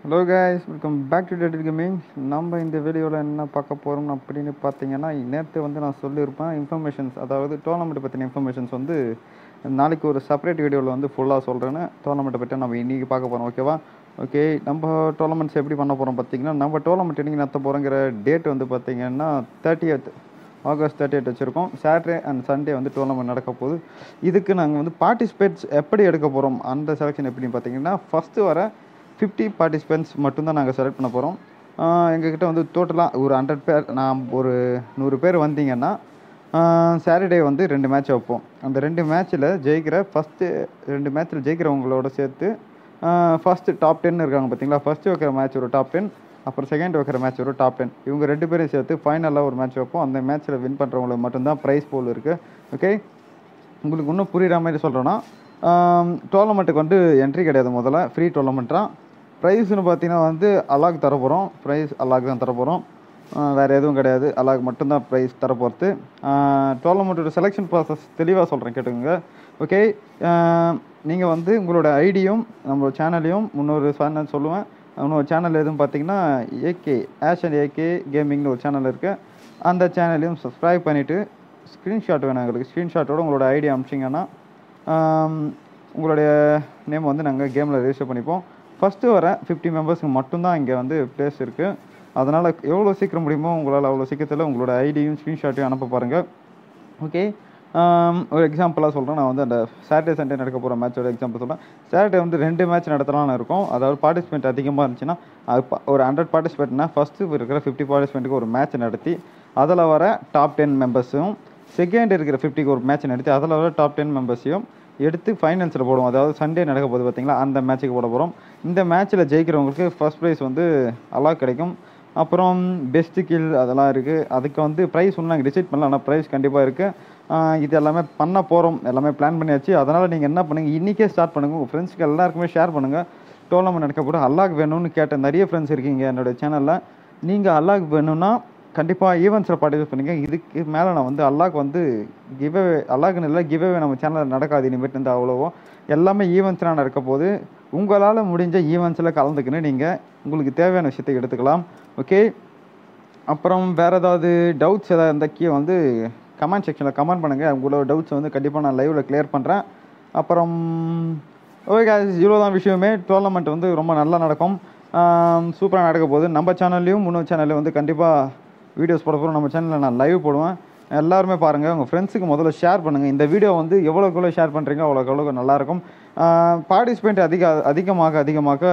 hello guys welcome back to dead gaming நம்ம இந்த வீடியோவில் என்ன பார்க்க போகிறோம் அப்படின்னு பார்த்தீங்கன்னா நேற்று வந்து நான் சொல்லியிருப்பேன் இன்ஃபர்மேஷன்ஸ் அதாவது டோர்னமெண்ட் பற்றின இன்ஃபர்மேஷன்ஸ் வந்து நாளைக்கு ஒரு செப்பரேட் வீடியோவில் வந்து ஃபுல்லாக சொல்கிறேன்னு டோர்னமெண்ட்டை பற்றி நம்ம இன்றைக்கி பார்க்க போகிறோம் ஓகேவா ஓகே நம்ம டோர்னமெண்ட்ஸ் எப்படி பண்ண போகிறோம் பார்த்தீங்கன்னா நம்ம டோர்னமெண்ட் என்னைக்கு நடத்த போகிறோங்கிற டேட் வந்து பார்த்தீங்கன்னா தேர்ட்டியத் ஆகஸ்ட் தேர்ட்டி எயிட் வச்சுருக்கோம் சாட்டர்டே அண்ட் சண்டே வந்து டோர்னமெண்ட் நடக்க போகுது இதுக்கு நாங்கள் வந்து பார்ட்டிசிபேட்ஸ் எப்படி எடுக்க போகிறோம் அந்த செலெக்ஷன் எப்படின்னு பார்த்தீங்கன்னா ஃபஸ்ட்டு வர ஃபிஃப்டி பார்ட்டிசிபென்ட்ஸ் மட்டும்தான் நாங்கள் செலக்ட் பண்ண போகிறோம் எங்ககிட்ட வந்து டோட்டலாக ஒரு ஹண்ட்ரட் பேர் நான் ஒரு நூறு பேர் வந்தீங்கன்னா சாட்டர்டே வந்து ரெண்டு மேட்ச் வைப்போம் அந்த ரெண்டு மேட்ச்சில் ஜெயிக்கிற ஃபஸ்ட்டு ரெண்டு மேட்ச்சில் ஜெயிக்கிறவங்களோட சேர்த்து ஃபஸ்ட்டு டாப் டென் இருக்காங்க பார்த்தீங்களா ஃபஸ்ட்டு வைக்கிற மேட்ச் ஒரு டாப் டென் அப்புறம் செகண்ட் வைக்கிற மேட்ச் ஒரு டாப் டென் இவங்க ரெண்டு பேரையும் சேர்த்து ஃபைனலாக ஒரு மேட்ச் வைப்போம் அந்த மேட்ச்சில் வின் பண்ணுறவங்களுக்கு மட்டும்தான் ப்ரைஸ் போல் இருக்குது ஓகே உங்களுக்கு இன்னும் புரிகிற மாதிரி சொல்கிறேன்னா டோர்னமெண்ட்டுக்கு வந்து என்ட்ரி கிடையாது முதல்ல ஃப்ரீ டோர்னமெண்ட்டாக ப்ரைஸ்னு பார்த்தீங்கன்னா வந்து அலாக் தர போகிறோம் ப்ரைஸ் அலாக் தான் தர போகிறோம் வேறு எதுவும் கிடையாது அலாக் மட்டும்தான் ப்ரைஸ் தர போகிறது டோர்னமெண்ட்டோட செலெக்ஷன் ப்ராசஸ் தெளிவாக சொல்கிறேன் கேட்டுக்கோங்க ஓகே நீங்கள் வந்து உங்களோட ஐடியும் நம்மளோட சேனலையும் முன்னொரு சேனல் சொல்லுவேன் இன்னொரு சேனல் எதுவும் பார்த்தீங்கன்னா ஏகே ஆஷன் ஏகே கேமிங்னு ஒரு சேனல் இருக்குது அந்த சேனலையும் சப்ஸ்கிரைப் பண்ணிவிட்டு ஸ்க்ரீன்ஷாட் வேணும் எங்களுக்கு ஸ்க்ரீன்ஷாட்டோட உங்களோட ஐடி அமிச்சிங்கன்னா உங்களுடைய நேம் வந்து நாங்கள் கேமில் ரெஜிஸ்டர் பண்ணிப்போம் ஃபஸ்ட்டு வர ஃபிஃப்டி மெம்பர்ஸ்க்கு மட்டும்தான் இங்கே வந்து ப்ளேஸ் இருக்குது அதனால் எவ்வளோ சீக்கிரம் முடியுமோ உங்களால் அவ்வளோ சீக்கிரத்தில் உங்களோட ஐடியும் ஸ்க்ரீன்ஷாட்டையும் அனுப்ப பாருங்கள் ஓகே ஒரு எக்ஸாம்பிளாக சொல்கிறேன் நான் வந்து அந்த சாட்டர்டே சண்டே நடக்க போகிற மேட்சோட எக்ஸாம்பிள் சொல்கிறேன் சாட்டர்டே வந்து ரெண்டு மேட்ச் நடத்தலாம்னு இருக்கும் அதாவது பார்ட்டிசிபேட் அதிகமாக இருந்துச்சுன்னா அது ஒரு ஹண்ட்ரட் பார்ட்டிசிபேட்னா ஃபஸ்ட்டு இருக்கிற ஃபிஃப்டி பார்ட்டிசிபேண்ட்டுக்கு ஒரு மேட்ச் நடத்தி அதில் வர டாப் டென் மெம்பர்ஸும் செகண்ட் இருக்கிற ஃபிஃப்டிக்கு ஒரு மேட்ச் நடத்தி அதில் வர டாப் டென் மெம்பர்ஸையும் எடுத்து ஃபைனல்ஸில் போடுவோம் அதாவது சண்டே நடக்க போகுது பார்த்தீங்களா அந்த மேட்ச்சுக்கு போட போகிறோம் இந்த மேட்ச்சில் ஜெயிக்கிறவங்களுக்கு ஃபஸ்ட் ப்ரைஸ் வந்து அலாக் கிடைக்கும் அப்புறம் பெஸ்ட்டு கில் அதெல்லாம் இருக்குது அதுக்கு வந்து ப்ரைஸ் ஒன்று நாங்கள் டிசைட் பண்ணலாம் ஆனால் ப்ரைஸ் கண்டிப்பாக இருக்குது இது எல்லாமே பண்ண போகிறோம் எல்லாமே பிளான் பண்ணியாச்சு அதனால் நீங்கள் என்ன பண்ணுங்கள் இன்றைக்கே ஸ்டார்ட் பண்ணுங்கள் உங்கள் ஃப்ரெண்ட்ஸ்க்கு எல்லாருக்குமே ஷேர் பண்ணுங்கள் டோர்னமெண்ட் நடக்க கூட அல்லாக் வேணும்னு கேட்ட நிறைய ஃப்ரெண்ட்ஸ் இருக்கீங்க என்னோடய சேனலில் நீங்கள் அல்லாக் வேணும்னா கண்டிப்பாக ஈவெண்ட்ஸில் பார்ட்டிசிபேட் பண்ணுங்க இதுக்கு மேலே நான் வந்து அல்லாக்கு வந்து கிவ்வே அல்லாக்குன்னு இல்லை கிவ்வே நம்ம சேனலில் நடக்காது இனிமேட்டு இருந்து அவ்வளோவோ எல்லாமே ஈவெண்ட்ஸ்லாம் நடக்க போது உங்களால் முடிஞ்ச ஈவெண்ட்ஸில் கலந்துக்கின்னு நீங்கள் உங்களுக்கு தேவையான விஷயத்தை எடுத்துக்கலாம் ஓகே அப்புறம் வேறு ஏதாவது டவுட்ஸ் ஏதாவது இருந்தால் கீழே வந்து கமெண்ட் செக்ஷனில் கமெண்ட் பண்ணுங்கள் உங்களோட டவுட்ஸ் வந்து கண்டிப்பாக நான் லைவில் கிளியர் பண்ணுறேன் அப்புறம் ஓகே இவ்வளோ தான் விஷயமே டோர்னமெண்ட் வந்து ரொம்ப நல்லா நடக்கும் சூப்பராக நடக்க போகுது நம்ம சேனல்லையும் இன்னொரு சேனல்லையும் வந்து கண்டிப்பாக வீடியோஸ் போட போகிறோம் நம்ம சேனலில் நான் லைவ் போடுவேன் எல்லாருமே பாருங்கள் உங்கள் ஃப்ரெண்ட்ஸுக்கு முதல்ல ஷேர் பண்ணுங்கள் இந்த வீடியோ வந்து எவ்வளோக்கு எவ்வளோ ஷேர் பண்ணுறீங்க அவ்வளோக்கு எவ்வளோ நல்லாயிருக்கும் பார்ட்டிசிபேண்ட் அதிக அதிகமாக அதிகமாக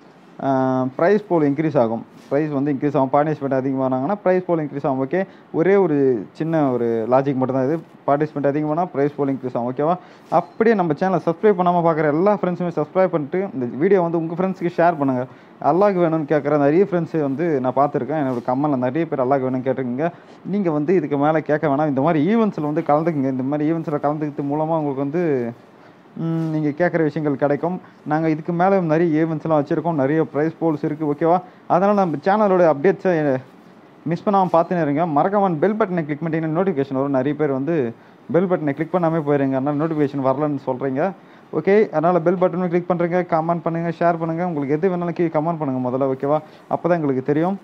ப்ரைஸ் போல் இன்க்ரீஸ் ஆகும் ப்ரைஸ் வந்து இன்க்ரீஸ் ஆகும் பார்ட்டிசிபேட் அதிகமானாங்கன்னா ப்ரைஸ் போல் இன்க்ரீஸ் ஆகும் ஓகே ஒரே ஒரு சின்ன ஒரு லாஜிக் மட்டும் தான் இது பார்ட்டிசிபேட் அதிகமானா ப்ரைஸ் போல் இன்க்ரீஸ் ஆகும் ஓகேவா அப்படியே நம்ம சேனலை சப்ஸ்கிரைப் பண்ணாமல் பார்க்குற எல்லா ஃப்ரெண்ட்ஸுமே சப்ஸ்கிரைப் பண்ணிட்டு இந்த வீடியோ வந்து உங்கள் ஃப்ரெண்ட்ஸுக்கு ஷேர் பண்ணுங்கள் அல்லாக்கு வேணும்னு கேட்குற நிறைய ஃப்ரெண்ட்ஸு வந்து நான் பார்த்துருக்கேன் என்னோட கம்மலில் நிறைய பேர் அல்லாக்கு வேணும்னு கேட்டிருக்கீங்க நீங்கள் வந்து இதுக்கு மேலே கேட்க வேணாம் இந்த மாதிரி ஈவெண்ட்ஸில் வந்து கலந்துக்குங்க இந்த மாதிரி ஈவெண்ட்ஸில் கலந்துக்கிறது மூலமாக உங்களுக்கு வந்து நீங்கள் கேட்குற விஷயங்கள் கிடைக்கும் நாங்கள் இதுக்கு மேலே நிறைய ஈவெண்ட்ஸ்லாம் வச்சுருக்கோம் நிறைய ப்ரைஸ் போல்ஸ் இருக்குது ஓகேவா அதனால் நம்ம சேனலோட அப்டேட்ஸை மிஸ் பண்ணாமல் பார்த்துன்னு இருங்க மறக்காமல் பெல் பட்டனை கிளிக் பண்ணிட்டீங்கன்னா நோட்டிஃபிகேஷன் வரும் நிறைய பேர் வந்து பெல் பட்டனை கிளிக் பண்ணாமல் போயிருங்க அதனால் நோட்டிஃபிகேஷன் வரலன்னு சொல்கிறீங்க ஓகே அதனால் பெல் பட்டனும் கிளிக் பண்ணுறீங்க கமெண்ட் பண்ணுங்கள் ஷேர் பண்ணுங்கள் உங்களுக்கு எது வேணாலும் கீழே கமெண்ட் பண்ணுங்கள் முதல்ல ஓகேவா அப்போ தான் எங்களுக்கு தெரியும்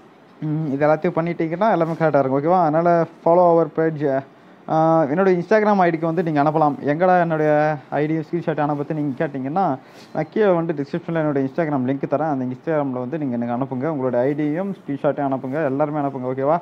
இது எல்லாத்தையும் பண்ணிட்டீங்கன்னா எல்லாமே கரெக்டாக இருக்கும் ஓகேவா அதனால் ஃபாலோ அவர் பேஜ் என்னோடய இன்ஸ்டாகிராம் ஐடிக்கு வந்து நீங்கள் அனுப்பலாம் எங்கடா என்னுடைய ஐடி ஸ்க்ரீன்ஷாட் அனுப்பத்தி நீங்கள் கேட்டிங்கன்னா நான் கீழே வந்து டிஸ்கிரிப்ஷனில் என்னோடய இன்ஸ்டாகிராம் லிங்க் தரேன் அந்த இன்ஸ்டாகிராமில் வந்து நீங்கள் எனக்கு அனுப்புங்க உங்களோட ஐடியும் ஸ்க்ரீன்ஷாட்டையும் அனுப்புங்க எல்லாருமே அனுப்புங்க ஓகேவா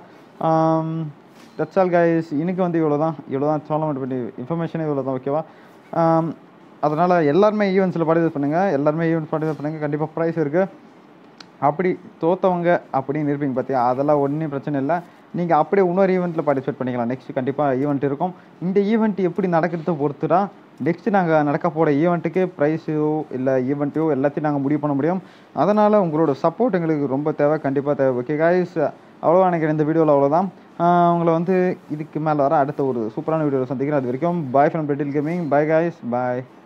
தட்ஸ் ஆல் கைஸ் இன்னைக்கு வந்து இவ்வளோ தான் இவ்வளோ தான் டோர்னமெண்ட் பற்றி இன்ஃபர்மேஷனே இவ்வளோ தான் ஓகேவா அதனால் எல்லாருமே ஈவெண்ட்ஸில் பார்ட்டிசிபேட் பண்ணுங்கள் எல்லாருமே ஈவெண்ட்ஸ் பார்ட்டிசிபேட் பண்ணுங்கள் கண்டிப்பாக ப்ரைஸ் இருக்குது அப்படி தோத்தவங்க அப்படின்னு இருப்பீங்க பார்த்தியா அதெல்லாம் ஒன்றும் பிரச்சனை இல்லை நீங்கள் அப்படியே இன்னொரு ஈவெண்ட்டில் பார்ட்டிசிபேட் பண்ணிக்கலாம் நெக்ஸ்ட் கண்டிப்பாக ஈவெண்ட் இருக்கும் இந்த ஈவெண்ட் எப்படி நடக்கிறத பொறுத்து தான் நெக்ஸ்ட் நாங்கள் நடக்க போகிற ஈவெண்ட்டுக்கு ப்ரைஸோ இல்லை ஈவெண்ட்டையோ எல்லாத்தையும் நாங்கள் முடிவு பண்ண முடியும் அதனால் உங்களோட சப்போர்ட் எங்களுக்கு ரொம்ப தேவை கண்டிப்பாக தேவை ஓகே காய்ஸ் அவ்வளோ நினைக்கிறேன் இந்த வீடியோவில் அவ்வளோதான் உங்களை வந்து இதுக்கு மேலே வர அடுத்த ஒரு சூப்பரான வீடியோவில் சந்திக்கிறேன் அது வரைக்கும் bye from battle gaming bye guys bye